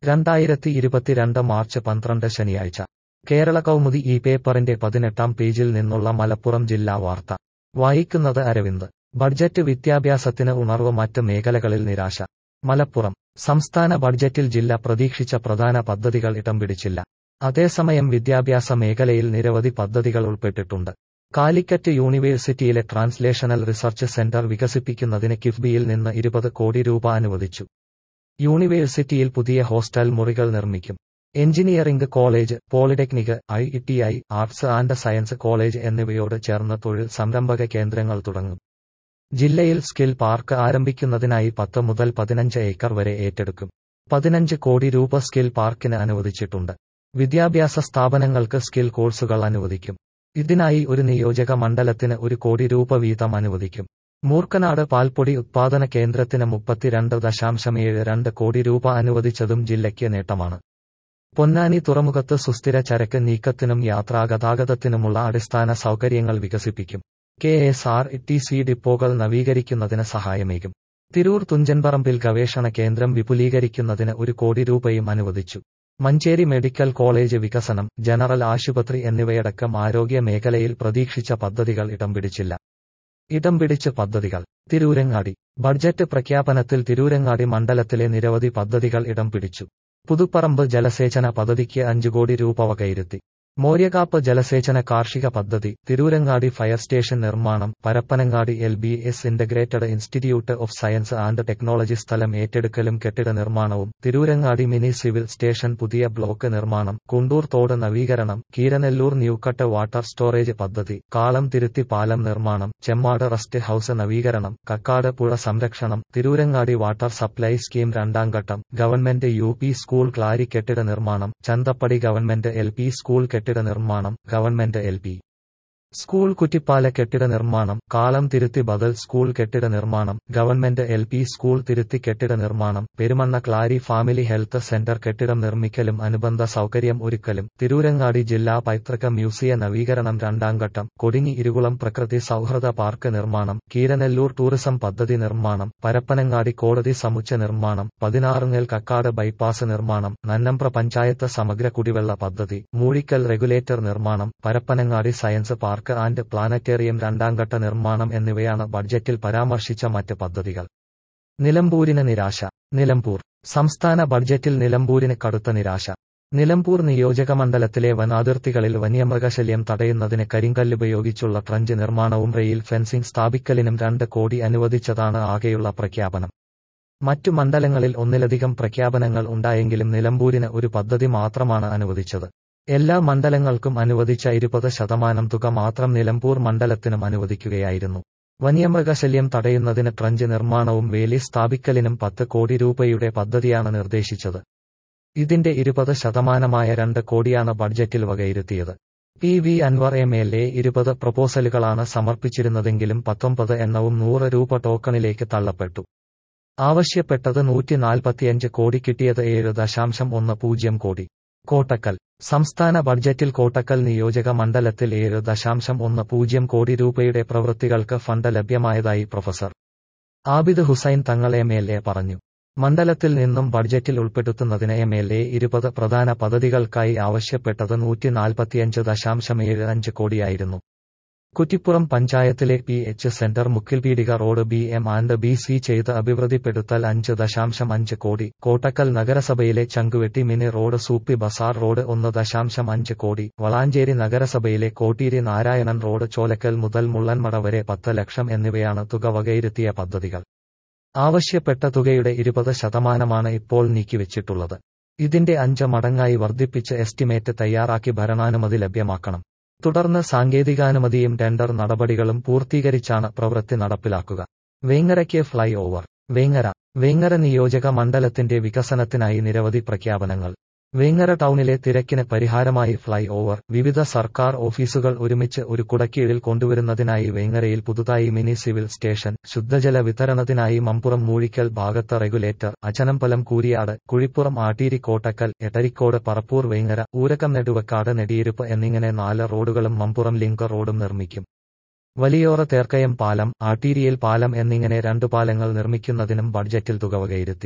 രണ്ടായിരത്തി ഇരുപത്തിരണ്ട് മാർച്ച് പന്ത്രണ്ട് ശനിയാഴ്ച കേരള കൗമുദി ഈ പേപ്പറിന്റെ പതിനെട്ടാം പേജിൽ നിന്നുള്ള മലപ്പുറം ജില്ലാ വാർത്ത വായിക്കുന്നത് അരവിന്ദ് ബഡ്ജറ്റ് വിദ്യാഭ്യാസത്തിന് ഉണർവ് മറ്റ് മേഖലകളിൽ നിരാശ മലപ്പുറം സംസ്ഥാന ബഡ്ജറ്റിൽ ജില്ല പ്രതീക്ഷിച്ച പ്രധാന പദ്ധതികൾ ഇടം പിടിച്ചില്ല അതേസമയം വിദ്യാഭ്യാസ മേഖലയിൽ നിരവധി പദ്ധതികൾ ഉൾപ്പെട്ടിട്ടുണ്ട് കാലിക്കറ്റ് യൂണിവേഴ്സിറ്റിയിലെ ട്രാൻസ്ലേഷണൽ റിസർച്ച് സെന്റർ വികസിപ്പിക്കുന്നതിന് കിഫ്ബിയിൽ നിന്ന് ഇരുപത് കോടി രൂപ അനുവദിച്ചു യൂണിവേഴ്സിറ്റിയിൽ പുതിയ ഹോസ്റ്റൽ മുറികൾ നിർമ്മിക്കും engineering college polytechnic I T I arts and science college എന്നിവയോട് ചേർന്ന് തൊഴിൽ സംരംഭക കേന്ദ്രങ്ങൾ തുടങ്ങും ജില്ലയിൽ സ്കിൽ പാർക്ക് ആരംഭിക്കുന്നതിനായി പത്ത് മുതൽ പതിനഞ്ച് ഏക്കർ വരെ ഏറ്റെടുക്കും പതിനഞ്ച് കോടി രൂപ സ്കിൽ പാർക്കിന് അനുവദിച്ചിട്ടുണ്ട് വിദ്യാഭ്യാസ സ്ഥാപനങ്ങൾക്ക് സ്കിൽ കോഴ്സുകൾ അനുവദിക്കും ഇതിനായി ഒരു നിയോജക മണ്ഡലത്തിന് ഒരു കോടി രൂപ വീതം അനുവദിക്കും മൂർക്കനാട് പാൽപ്പൊടി ഉത്പാദന കേന്ദ്രത്തിന് മുപ്പത്തിരണ്ട് ദശാംശം ഏഴ് രണ്ട് കോടി രൂപ അനുവദിച്ചതും ജില്ലയ്ക്ക് നേട്ടമാണ് പൊന്നാനി തുറമുഖത്ത് സുസ്ഥിര ചരക്ക് നീക്കത്തിനും യാത്രാഗതാഗതത്തിനുമുള്ള അടിസ്ഥാന സൗകര്യങ്ങൾ വികസിപ്പിക്കും K S R T C ഡിപ്പോകൾ നവീകരിക്കുന്നതിന് സഹായമേകും തിരൂർ തുഞ്ചൻപറമ്പിൽ ഗവേഷണ കേന്ദ്രം വിപുലീകരിക്കുന്നതിന് ഒരു കോടി രൂപയും അനുവദിച്ചു മഞ്ചേരി മെഡിക്കൽ കോളേജ് വികസനം ജനറൽ ആശുപത്രി എന്നിവയടക്കം ആരോഗ്യ മേഖലയിൽ പ്രതീക്ഷിച്ച പദ്ധതികൾ ഇടം പിടിച്ചില്ല ഇടം പിടിച്ച് പദ്ധതികൾ തിരൂരങ്ങാടി ബഡ്ജറ്റ് പ്രഖ്യാപനത്തിൽ തിരൂരങ്ങാടി മണ്ഡലത്തിലെ നിരവധി പദ്ധതികൾ ഇടം പിടിച്ചു പുതുപ്പറമ്പ് ജലസേചന പദ്ധതിക്ക് അഞ്ചു കോടി രൂപ വകയിരുത്തി മോര്യകാപ്പ് ജലസേചന കാർഷിക പദ്ധതി തിരൂരങ്ങാടി ഫയർ സ്റ്റേഷൻ നിർമ്മാണം Parappanangadi L B S integrated institute of science and technology സ്ഥലം ഏറ്റെടുക്കലും കെട്ടിട നിർമ്മാണവും തിരൂരങ്ങാടി മിനി സിവിൽ സ്റ്റേഷൻ പുതിയ ബ്ലോക്ക് നിർമ്മാണം കുണ്ടൂർ തോട് നവീകരണം കീരനെല്ലൂർ ന്യൂക്കട്ട് വാട്ടർ സ്റ്റോറേജ് പദ്ധതി കാളം തിരുത്തി പാലം നിർമ്മാണം ചെമ്മാട് റസ്റ്റ് ഹൌസ് നവീകരണം കക്കാട് പുഴ സംരക്ഷണം തിരൂരങ്ങാടി വാട്ടർ സപ്ലൈ സ്കീം രണ്ടാം ഘട്ടം government U P school Klari കെട്ടിട നിർമ്മാണം Chanthappadi government L P school Kuttippala നിർമ്മാണം ഗവൺമെന്റ് എൽ പി സ്കൂൾ കുറ്റിപ്പാല കെട്ടിട നിർമ്മാണം കാളം തിരുത്തി ബദൽ സ്കൂൾ കെട്ടിട നിർമ്മാണം government L P school Thirutthi കെട്ടിട നിർമ്മാണം Perumanna Klari family health centre കെട്ടിടം നിർമ്മിക്കലും അനുബന്ധ സൗകര്യം ഒരുക്കലും തിരൂരങ്ങാടി ജില്ലാ പൈതൃക മ്യൂസിയ നവീകരണം രണ്ടാം ഘട്ടം കൊടിഞ്ഞി ഇരുകുളം പ്രകൃതി സൗഹൃദ പാർക്ക് നിർമ്മാണം കീരനെല്ലൂർ ടൂറിസം പദ്ധതി നിർമ്മാണം പരപ്പനങ്ങാടി കോടതി സമുച്ച നിർമ്മാണം പതിനാറുങ്ങൽ കക്കാട് ബൈപ്പാസ് നിർമ്മാണം നന്നമ്പ്ര പഞ്ചായത്ത് സമഗ്ര കുടിവെള്ള പദ്ധതി മൂഴിക്കൽ റെഗുലേറ്റർ നിർമ്മാണം Parappanangadi science park park and planetarium രണ്ടാംഘട്ട നിർമ്മാണം എന്നിവയാണ് ബഡ്ജറ്റിൽ പരാമർശിച്ച മറ്റ് പദ്ധതികൾ നിലമ്പൂരിന് നിരാശ നിലമ്പൂർ സംസ്ഥാന ബഡ്ജറ്റിൽ നിലമ്പൂരിന് കടുത്ത നിരാശ നിലമ്പൂർ നിയോജകമണ്ഡലത്തിലെ വനാതിർത്തികളിൽ വന്യമൃഗശല്യം തടയുന്നതിന് കരിങ്കല്ലുപയോഗിച്ചുള്ള ട്രഞ്ച് നിർമ്മാണവും റെയിൽ ഫെൻസിംഗ് സ്ഥാപിക്കലിനും രണ്ട് കോടി അനുവദിച്ചതാണ് ആകെയുള്ള പ്രഖ്യാപനം മറ്റു മണ്ഡലങ്ങളിൽ ഒന്നിലധികം പ്രഖ്യാപനങ്ങൾ ഉണ്ടായെങ്കിലും നിലമ്പൂരിന് ഒരു പദ്ധതി മാത്രമാണ് അനുവദിച്ചത് എല്ലാ മണ്ഡലങ്ങൾക്കും അനുവദിച്ച ഇരുപത് ശതമാനം തുക മാത്രം നിലമ്പൂർ മണ്ഡലത്തിനും അനുവദിക്കുകയായിരുന്നു വന്യമൃഗശല്യം തടയുന്നതിന് ട്രഞ്ച് നിർമ്മാണവും വേലി സ്ഥാപിക്കലിനും പത്ത് കോടി രൂപയുടെ പദ്ധതിയാണ് നിർദ്ദേശിച്ചത് ഇതിന്റെ ഇരുപത് ശതമാനമായ രണ്ട് കോടിയാണ് ബഡ്ജറ്റിൽ വകയിരുത്തിയത് P V Anvar M L A ഇരുപത് പ്രപ്പോസലുകളാണ് സമർപ്പിച്ചിരുന്നതെങ്കിലും പത്തൊമ്പത് എണ്ണവും നൂറ് രൂപ ടോക്കണിലേക്ക് തള്ളപ്പെട്ടു ആവശ്യപ്പെട്ടത് നൂറ്റി നാൽപ്പത്തിയഞ്ച് കോടി കിട്ടിയത് ഏഴ് ദശാംശം ഒന്ന് പൂജ്യം കോടി കോട്ടക്കൽ സംസ്ഥാന ബഡ്ജറ്റിൽ കോട്ടക്കൽ നിയോജക മണ്ഡലത്തിൽ ഏഴ് ദശാംശം ഒന്ന് പൂജ്യം കോടി രൂപയുടെ പ്രവൃത്തികൾക്ക് ഫണ്ട് ലഭ്യമായതായി professor Abid Hussain Thangal M L A പറഞ്ഞു മണ്ഡലത്തിൽ നിന്നും ബഡ്ജറ്റിൽ ഉൾപ്പെടുത്തുന്നതിന് എം എൽ എ ഇരുപത് പ്രധാന പദ്ധതികൾക്കായി ആവശ്യപ്പെട്ടത് നൂറ്റി നാൽപ്പത്തിയഞ്ച് ദശാംശം ഏഴ് അഞ്ച് കോടിയായിരുന്നു കുറ്റിപ്പുറം പഞ്ചായത്തിലെ P H centre Mukkilpeedika road B M and B C ചെയ്ത് അഭിവൃദ്ധിപ്പെടുത്തൽ അഞ്ച് ദശാംശം അഞ്ച് കോടി കോട്ടക്കൽ നഗരസഭയിലെ Changuvetti mini road Soopi Bazar road ഒന്ന് ദശാംശം അഞ്ച് കോടി വളാഞ്ചേരി നഗരസഭയിലെ കോട്ടീരി നാരായണൻ റോഡ് ചോലക്കൽ മുതൽ മുള്ളൻമട വരെ പത്ത് ലക്ഷം എന്നിവയാണ് തുക വകയിരുത്തിയ പദ്ധതികൾ ആവശ്യപ്പെട്ട തുകയുടെ ഇരുപത് ശതമാനമാണ് ഇപ്പോൾ നീക്കിവെച്ചിട്ടുള്ളത് ഇതിന്റെ അഞ്ച് മടങ്ങായി വർദ്ധിപ്പിച്ച് എസ്റ്റിമേറ്റ് തയ്യാറാക്കി ഭരണാനുമതി ലഭ്യമാക്കണം തുടർന്ന് സാങ്കേതികാനുമതിയും ടെൻഡർ നടപടികളും പൂർത്തീകരിച്ചാണ് പ്രവൃത്തി നടപ്പിലാക്കുക വേങ്ങരയ്ക്ക് ഫ്ലൈ ഓവർ വേങ്ങര വേങ്ങര നിയോജക മണ്ഡലത്തിന്റെ വികസനത്തിനായി നിരവധി പ്രഖ്യാപനങ്ങൾ വേങ്ങര ടൗണിലെ തിരക്കിന് പരിഹാരമായി ഫ്ലൈ ഓവർ വിവിധ സർക്കാർ ഓഫീസുകൾ ഒരുമിച്ച് ഒരു കുടക്കീഴിൽ കൊണ്ടുവരുന്നതിനായി വേങ്ങരയിൽ പുതുതായി മിനി സിവിൽ സ്റ്റേഷൻ ശുദ്ധജല വിതരണത്തിനായി മമ്പുറം മൂഴിക്കൽ ഭാഗത്ത് റെഗുലേറ്റർ അച്ചനമ്പലം കൂരിയാട് കുഴിപ്പുറം ആട്ടീരി കോട്ടക്കൽ എട്ടരിക്കോട് പറപ്പൂർ വേങ്ങര ഊരകം നെടുവക്കാട് നെടിയിരുപ്പ് എന്നിങ്ങനെ നാല് റോഡുകളും മമ്പുറം ലിങ്ക് റോഡും നിർമ്മിക്കും വലിയോറ തേർക്കയം പാലം ആട്ടീരിയിൽ പാലം എന്നിങ്ങനെ രണ്ടു പാലങ്ങൾ നിർമ്മിക്കുന്നതിനും ബഡ്ജറ്റിൽ തുക വകയിരുത്തി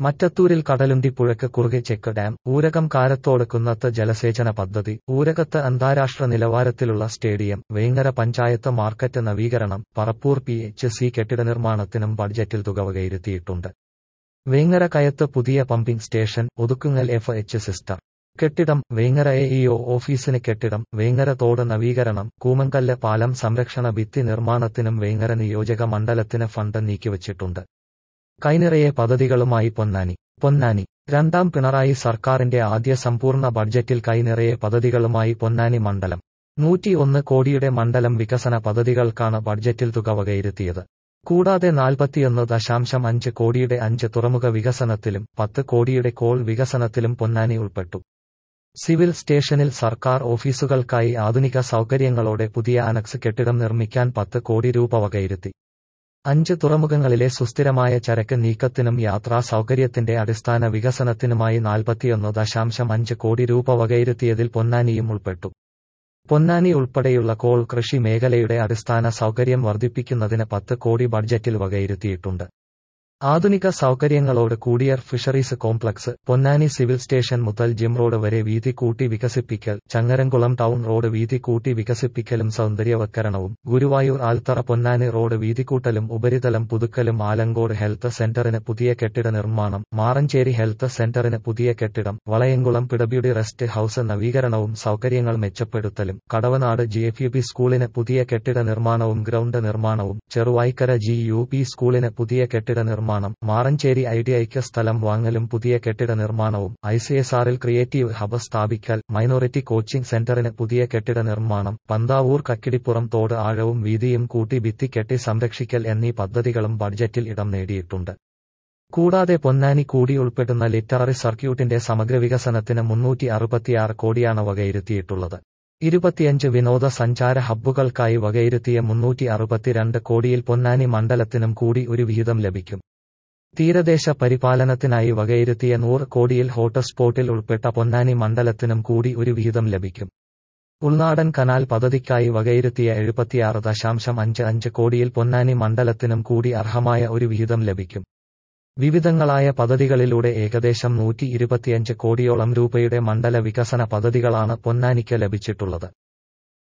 മറ്റത്തൂരിൽ കടലുണ്ടി പുഴയ്ക്ക് കുറുകെ ചെക്ക് ഡാം ഊരകം കാരത്തോട് കുന്നത്ത് ജലസേചന പദ്ധതി ഊരകത്ത് അന്താരാഷ്ട്ര നിലവാരത്തിലുള്ള സ്റ്റേഡിയം വേങ്ങര പഞ്ചായത്ത് മാർക്കറ്റ് നവീകരണം പറപ്പൂർ പി എച്ച് സി കെട്ടിട നിർമ്മാണത്തിനും ബഡ്ജറ്റിൽ തുക വകയിരുത്തിയിട്ടുണ്ട് വേങ്ങര കയത്ത് പുതിയ pumping station Othukkungal F H സിസ്റ്റർ കെട്ടിടം വേങ്ങര എ ഇഒ ഓഫീസിന് കെട്ടിടം വേങ്ങര തോട് നവീകരണം കൂമങ്കല്ല് പാലം സംരക്ഷണ ഭിത്തി നിർമ്മാണത്തിനും വേങ്ങര നിയോജക മണ്ഡലത്തിന് ഫണ്ട് നീക്കിവച്ചിട്ടുണ്ട് കൈനിറയെ പദ്ധതികളുമായി പൊന്നാനി പൊന്നാനി രണ്ടാം പിണറായി സർക്കാരിന്റെ ആദ്യ സമ്പൂർണ്ണ ബഡ്ജറ്റിൽ കൈനിറയെ പദ്ധതികളുമായി പൊന്നാനി മണ്ഡലം നൂറ്റിയൊന്ന് കോടിയുടെ മണ്ഡലം വികസന പദ്ധതികൾക്കാണ് ബഡ്ജറ്റിൽ തുക വകയിരുത്തിയത് കൂടാതെ നാൽപ്പത്തിയൊന്ന് ദശാംശം അഞ്ച് കോടിയുടെ അഞ്ച് തുറമുഖ വികസനത്തിലും പത്ത് കോടിയുടെ കോൾ വികസനത്തിലും പൊന്നാനി ഉൾപ്പെട്ടു സിവിൽ സ്റ്റേഷനിൽ സർക്കാർ ഓഫീസുകൾക്കായി ആധുനിക സൗകര്യങ്ങളോടെ പുതിയ അനക്സ് കെട്ടിടം നിർമ്മിക്കാൻ പത്ത് കോടി രൂപ വകയിരുത്തി അഞ്ച് തുറമുഖങ്ങളിലെ സുസ്ഥിരമായ ചരക്ക് നീക്കത്തിനും യാത്രാ സൗകര്യത്തിന്റെ അടിസ്ഥാന വികസനത്തിനുമായി നാൽപ്പത്തിയൊന്ന് ദശാംശം അഞ്ച് കോടി രൂപ വകയിരുത്തിയതിൽ പൊന്നാനിയും ഉൾപ്പെട്ടു പൊന്നാനി ഉൾപ്പെടെയുള്ള കോൾ കൃഷി മേഖലയുടെ അടിസ്ഥാന സൗകര്യം വർദ്ധിപ്പിക്കുന്നതിന് പത്ത് കോടി ബഡ്ജറ്റിൽ വകയിരുത്തിയിട്ടുണ്ട് ആധുനിക സൗകര്യങ്ങളോട് കൂടിയ fisheries complex Ponnani civil station മുതൽ ജിം റോഡ് വരെ വീതി കൂട്ടി വികസിപ്പിക്കൽ ചങ്ങരംകുളം ടൗൺ റോഡ് വീതി കൂട്ടി വികസിപ്പിക്കലും സൗന്ദര്യവൽക്കരണവും ഗുരുവായൂർ ആൽത്തറ പൊന്നാനി റോഡ് വീതിക്കൂട്ടലും ഉപരിതലം പുതുക്കലും ആലങ്കോട് ഹെൽത്ത് സെന്ററിന് പുതിയ കെട്ടിട നിർമ്മാണം മാറഞ്ചേരി ഹെൽത്ത് സെന്ററിന് പുതിയ കെട്ടിടം വളയംകുളം പിടബ്യൂഡി റെസ്റ്റ് ഹൌസ് നവീകരണവും സൗകര്യങ്ങൾ മെച്ചപ്പെടുത്തലും Kadavanad G F U P സ്കൂളിന് പുതിയ കെട്ടിട നിർമ്മാണവും ഗ്രൗണ്ട് നിർമ്മാണവും ചെറുവായ്ക്കര ജി യു പി സ്കൂളിന് പുതിയ കെട്ടിട നിർമ്മാണം നിർമ്മാണം മാറഞ്ചേരി ഐഡിഐക്ക് സ്ഥലം വാങ്ങലും പുതിയ കെട്ടിട നിർമ്മാണവും ഐസിഎസ്ആറിൽ ക്രിയേറ്റീവ് ഹബ് സ്ഥാപിക്കൽ മൈനോറിറ്റി കോച്ചിംഗ് സെന്ററിന് പുതിയ കെട്ടിട നിർമ്മാണം പന്താവൂർ കക്കിടിപ്പുറം തോട് ആഴവും വീതിയും കൂട്ടി ഭിത്തി കെട്ടി സംരക്ഷിക്കൽ എന്നീ പദ്ധതികളും ബഡ്ജറ്റിൽ ഇടം നേടിയിട്ടുണ്ട് കൂടാതെ പൊന്നാനി കൂടി ഉൾപ്പെടുന്ന ലിറ്റററി സർക്യൂട്ടിന്റെ സമഗ്ര വികസനത്തിന് മുന്നൂറ്റി അറുപത്തിയാറ് കോടിയാണ് വകയിരുത്തിയിട്ടുള്ളത് ഇരുപത്തിയഞ്ച് വിനോദസഞ്ചാര ഹബ്ബുകൾക്കായി വകയിരുത്തിയ മുന്നൂറ്റി അറുപത്തിരണ്ട് കോടിയിൽ പൊന്നാനി മണ്ഡലത്തിനും കൂടി ഒരു വിഹിതം ലഭിക്കും തീരദേശ പരിപാലനത്തിനായി വകയിരുത്തിയ നൂറ് കോടിയിൽ ഹോട്ട്സ്പോട്ടിൽ ഉൾപ്പെട്ട പൊന്നാനി മണ്ഡലത്തിനും കൂടി ഒരു വിഹിതം ലഭിക്കും ഉൾനാടൻ കനാൽ പദ്ധതിക്കായി വകയിരുത്തിയ എഴുപത്തിയാറ് ദശാംശം അഞ്ച് അഞ്ച് കോടിയിൽ പൊന്നാനി മണ്ഡലത്തിനും കൂടി അർഹമായ ഒരു വിഹിതം ലഭിക്കും വിവിധങ്ങളായ പദ്ധതികളിലൂടെ ഏകദേശം നൂറ്റി ഇരുപത്തിയഞ്ച് കോടിയോളം രൂപയുടെ മണ്ഡല വികസന പദ്ധതികളാണ് പൊന്നാനിക്ക് ലഭിച്ചിട്ടുള്ളത്